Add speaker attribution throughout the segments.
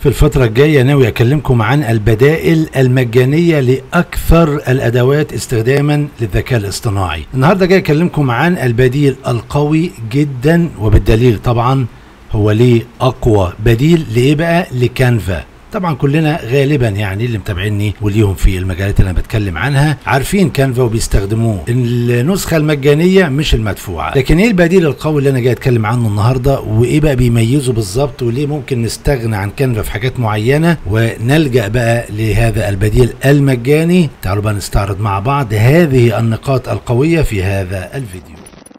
Speaker 1: في الفترة الجاية ناوي أكلمكم عن البدائل المجانية لأكثر الأدوات استخداما للذكاء الاصطناعي النهاردة جاي أكلمكم عن البديل القوي جدا وبالدليل طبعا هو ليه أقوى بديل لإيه بقى لكانفا طبعا كلنا غالبا يعني اللي متابعيني وليهم في المجالات اللي انا بتكلم عنها عارفين كانفا وبيستخدموه النسخه المجانيه مش المدفوعه لكن ايه البديل القوي اللي انا جاي اتكلم عنه النهارده وايه بقى بيميزه بالظبط وليه ممكن نستغنى عن كانفا في حاجات معينه ونلجا بقى لهذا البديل المجاني تعالوا بقى نستعرض مع بعض هذه النقاط القويه في هذا الفيديو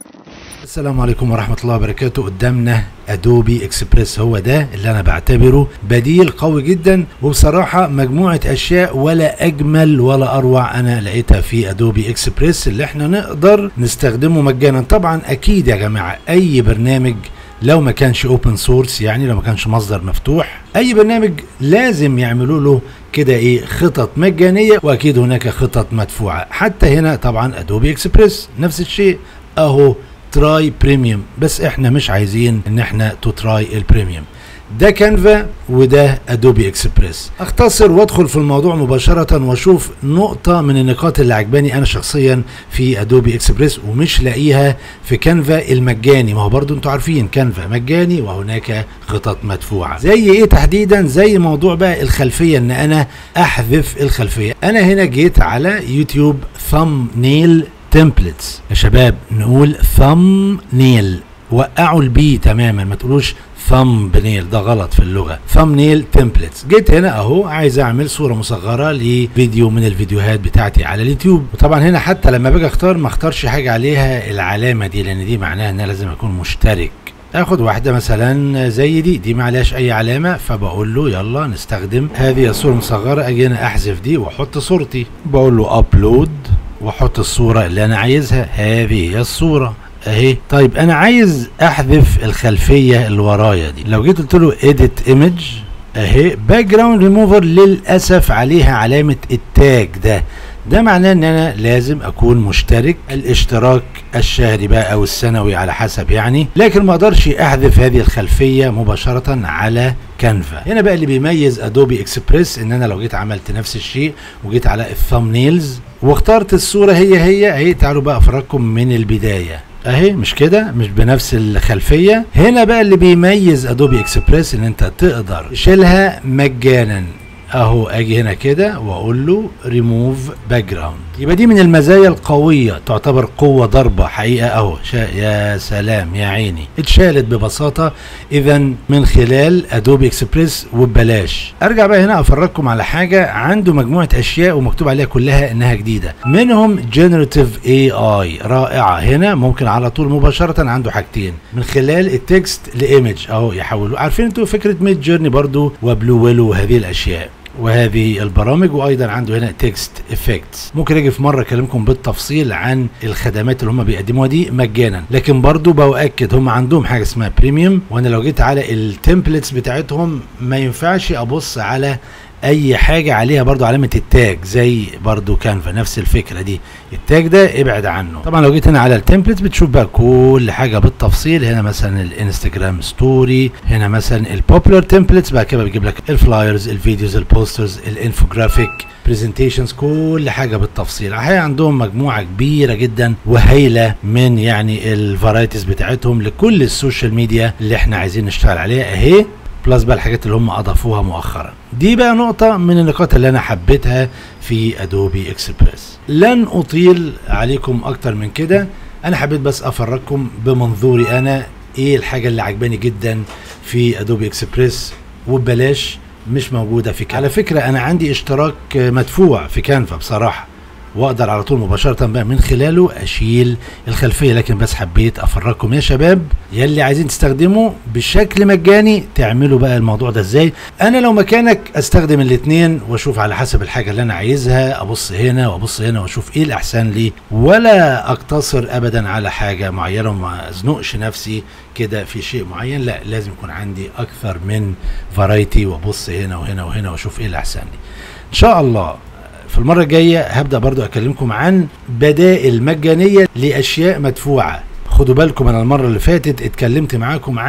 Speaker 1: السلام عليكم ورحمة الله وبركاته قدامنا ادوبي اكسبريس هو ده اللي انا بعتبره بديل قوي جدا وبصراحة مجموعة اشياء ولا اجمل ولا اروع انا لقيتها في ادوبي اكسبريس اللي احنا نقدر نستخدمه مجانا طبعا اكيد يا جماعة اي برنامج لو ما كانش اوبن سورس يعني لو ما كانش مصدر مفتوح اي برنامج لازم يعملوا له كده ايه خطط مجانيه واكيد هناك خطط مدفوعه حتى هنا طبعا ادوبي اكسبريس نفس الشيء اهو تراي بريميوم بس احنا مش عايزين ان احنا تو تراي البريميوم ده كانفا وده ادوبي اكسبريس اختصر وادخل في الموضوع مباشرة واشوف نقطة من النقاط اللي عجباني انا شخصيا في ادوبي اكسبريس ومش لاقيها في كانفا المجاني ما هو برضو انتوا عارفين كانفا مجاني وهناك خطط مدفوعة زي ايه تحديدا زي موضوع بقى الخلفية ان انا احذف الخلفية انا هنا جيت على يوتيوب ثم نيل تمبلتس يا شباب نقول ثم نيل وقعوا البي تماما ما تقولوش ثم بنيل ده غلط في اللغه ثم نيل تمبلتس جيت هنا اهو عايز اعمل صوره مصغره لفيديو من الفيديوهات بتاعتي على اليوتيوب وطبعا هنا حتى لما باجي اختار ما اختارش حاجه عليها العلامه دي لان دي معناها ان انا لازم اكون مشترك اخد واحده مثلا زي دي دي ما عليهاش اي علامه فبقول له يلا نستخدم هذه الصوره المصغره اجي انا احذف دي واحط صورتي بقول له ابلود واحط الصورة اللي انا عايزها هذه هي الصورة اهي طيب انا عايز احذف الخلفية اللي ورايا دي لو جيت قلت له edit image اهي باك جراوند ريموفر للاسف عليها علامة التاج ده ده معناه ان انا لازم اكون مشترك الاشتراك الشهري بقى او السنوي على حسب يعني لكن ما اقدرش احذف هذه الخلفيه مباشره على كانفا هنا بقى اللي بيميز ادوبي اكسبريس ان انا لو جيت عملت نفس الشيء وجيت على الثامنيلز واخترت الصوره هي هي اهي تعالوا بقى افرجكم من البدايه اهي مش كده مش بنفس الخلفيه هنا بقى اللي بيميز ادوبي اكسبريس ان انت تقدر تشيلها مجانا اهو اجي هنا كده واقول له ريموف باك جراوند يبقى دي من المزايا القويه تعتبر قوه ضربه حقيقه اهو يا سلام يا عيني اتشالت ببساطه اذا من خلال ادوبي اكسبريس وببلاش ارجع بقى هنا افرجكم على حاجه عنده مجموعه اشياء ومكتوب عليها كلها انها جديده منهم جنراتيف اي اي رائعه هنا ممكن على طول مباشره عنده حاجتين من خلال التكست لايمج اهو يحولوا عارفين انتوا فكره ميد جيرني برضو وبلو ويلو وهذه الاشياء وهذه البرامج وايضا عنده هنا تكست افكتس ممكن اجي في مره اكلمكم بالتفصيل عن الخدمات اللي هم بيقدموها دي مجانا لكن برضو باكد هم عندهم حاجه اسمها بريميوم وانا لو جيت على التمبلتس بتاعتهم ما ينفعش ابص على اي حاجة عليها برضو علامة التاج زي برضو كانفا نفس الفكرة دي التاج ده ابعد عنه طبعا لو جيت هنا على التمبلت بتشوف بقى كل حاجة بالتفصيل هنا مثلا الانستجرام ستوري هنا مثلا البوبولار تمبلتس بعد كده بيجيب لك الفلايرز الفيديوز البوسترز الانفوجرافيك برزنتيشنز كل حاجه بالتفصيل هي عندهم مجموعه كبيره جدا وهايله من يعني الفرايتيز بتاعتهم لكل السوشيال ميديا اللي احنا عايزين نشتغل عليها اهي بلس بقى الحاجات اللي هم اضافوها مؤخرا دي بقى نقطة من النقاط اللي انا حبيتها في ادوبي اكسبريس لن اطيل عليكم اكتر من كده انا حبيت بس افرجكم بمنظوري انا ايه الحاجة اللي عجباني جدا في ادوبي اكسبريس وببلاش مش موجودة في كانفا على فكرة انا عندي اشتراك مدفوع في كانفا بصراحة واقدر على طول مباشره بقى من خلاله اشيل الخلفيه لكن بس حبيت افرجكم يا شباب يلي عايزين تستخدموا بشكل مجاني تعملوا بقى الموضوع ده ازاي انا لو مكانك استخدم الاثنين واشوف على حسب الحاجه اللي انا عايزها ابص هنا وابص هنا واشوف ايه الاحسن لي ولا اقتصر ابدا على حاجه معينه وما ازنقش نفسي كده في شيء معين لا لازم يكون عندي اكثر من فرايتي وابص هنا وهنا وهنا واشوف ايه الاحسن لي ان شاء الله في المرة الجاية هبدأ برضو أكلمكم عن بدائل مجانية لأشياء مدفوعة خدوا بالكم أنا المرة اللي فاتت اتكلمت معاكم عن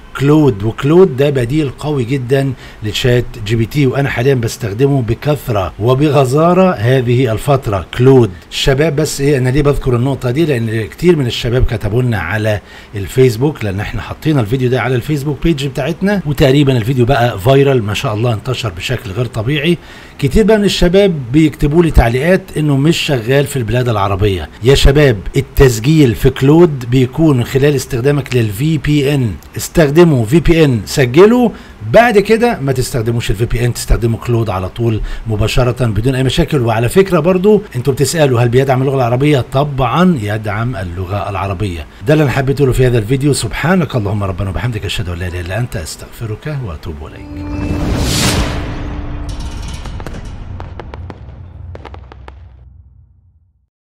Speaker 1: كلود وكلود ده بديل قوي جدا لشات جي بي تي وانا حاليا بستخدمه بكثره وبغزاره هذه الفتره كلود الشباب بس ايه انا ليه بذكر النقطه دي لان كتير من الشباب كتبوا لنا على الفيسبوك لان احنا حطينا الفيديو ده على الفيسبوك بيج بتاعتنا وتقريبا الفيديو بقى فايرال ما شاء الله انتشر بشكل غير طبيعي كتير بقى من الشباب بيكتبوا لي تعليقات انه مش شغال في البلاد العربيه يا شباب التسجيل في كلود بيكون من خلال استخدامك للفي بي ان استخدموا في بي ان سجلوا بعد كده ما تستخدموش الفي بي ان تستخدموا كلود على طول مباشره بدون اي مشاكل وعلى فكره برضو انتوا بتسالوا هل بيدعم اللغه العربيه طبعا يدعم اللغه العربيه ده اللي انا حبيت اقوله في هذا الفيديو سبحانك اللهم ربنا وبحمدك اشهد ان لا اله الا انت استغفرك واتوب اليك